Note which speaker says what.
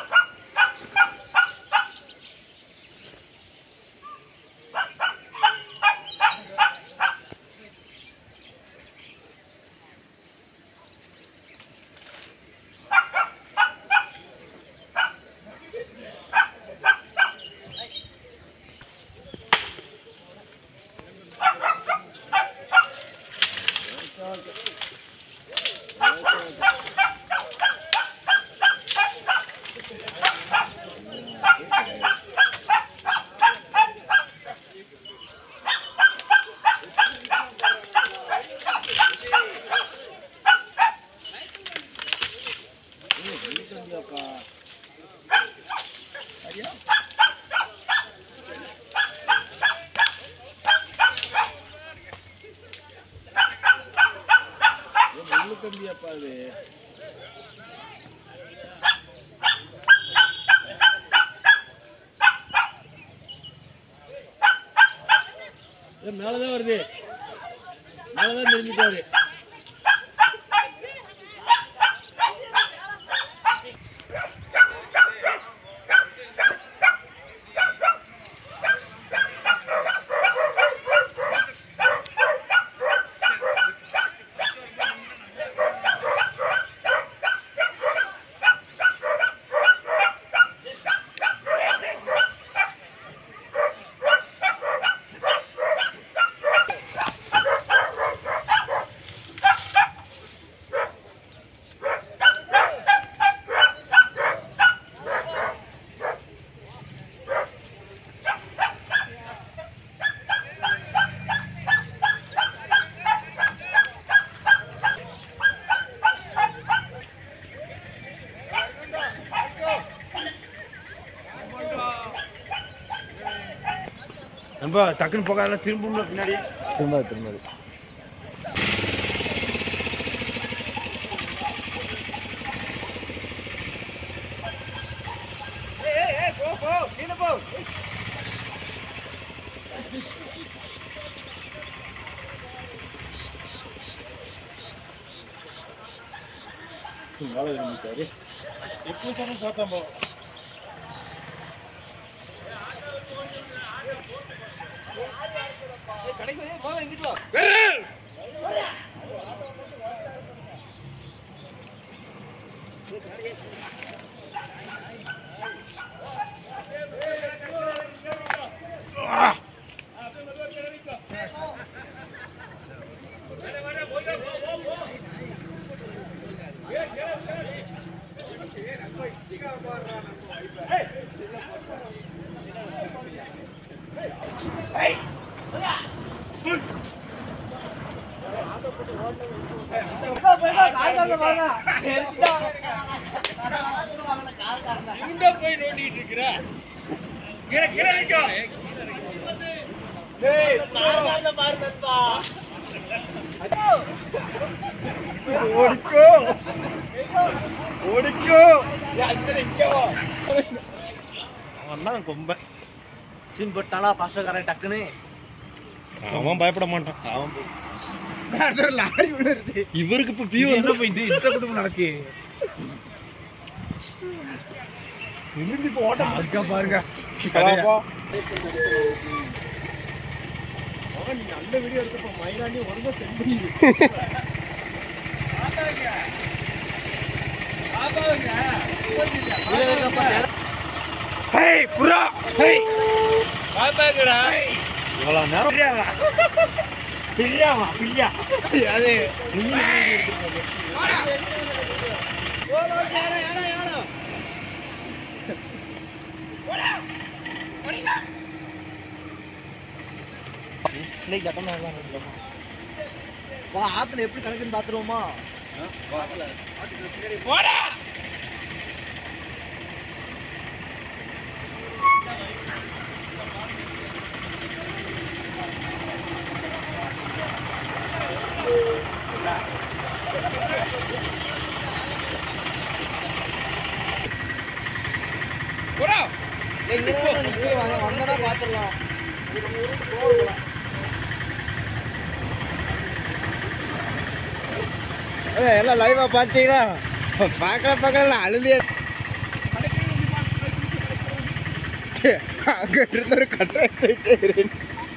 Speaker 1: முள்ளு கம்பியாப்பா அது ஏய், மேலதான் வருது மேலதான் தெரிஞ்சுட்டாரு நம்ம டக்குன்னு போகாத திரும்ப பின்னாடி
Speaker 2: திரும்ப திரும்ப
Speaker 1: மேல இருந்துட்டாரு எப்போ சொன்ன பார்த்தோம் எங்க போய் நோண்டிட்டு இருக்கிற கீழே கீழே நிற்கும் ஓடிக்கோ ஓடிக்கோ அவன் தான் கொம்ப
Speaker 2: சீன் போட்டானா பாஸ்டர்காரன் டக்குன்னு
Speaker 1: அவன் பயப்பட மாட்டான் அவன்
Speaker 2: லாரி விழுறது
Speaker 1: இவருக்கு இப்ப பியூ வந்து போயிட்டு இந்த குடும்பம் நடக்கு நிமிர்ந்து இப்போ ஓட்டம் இருக்கா பாருங்க நீ நல்ல வீடியோ எடுத்தப்ப மயிலாண்டி ஒழுங்கா சென்ட் பண்ணிடு ஹேய் புறா ஹேய் பாப்பாங்கடா இவ்வளவு நேரம் பிரியாமா பிரியா அது நீ
Speaker 2: இன்னைக்கு கட்டணம் வா ஆத்துல எப்படி கணக்குன்னு பாத்துருவோமா வந்தனா பாத்துடலாம் எல்லாம் லைவா பாத்தீங்கன்னா பாக்கல பாக்கல அழுதே அங்கிட்டு இருந்த ஒரு கட்டை எடுத்துக்கிட்டே இரு